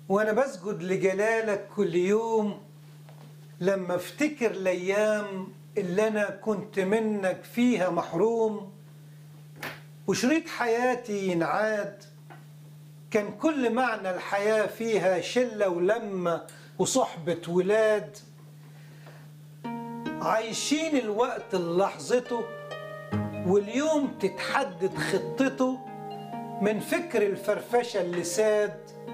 وانا بسجد لجلالك كل يوم لما افتكر الايام اللي انا كنت منك فيها محروم وشريط حياتي ينعاد كان كل معنى الحياة فيها شلة ولمة وصحبة ولاد عايشين الوقت لحظته واليوم تتحدد خطته من فكر الفرفشة اللي ساد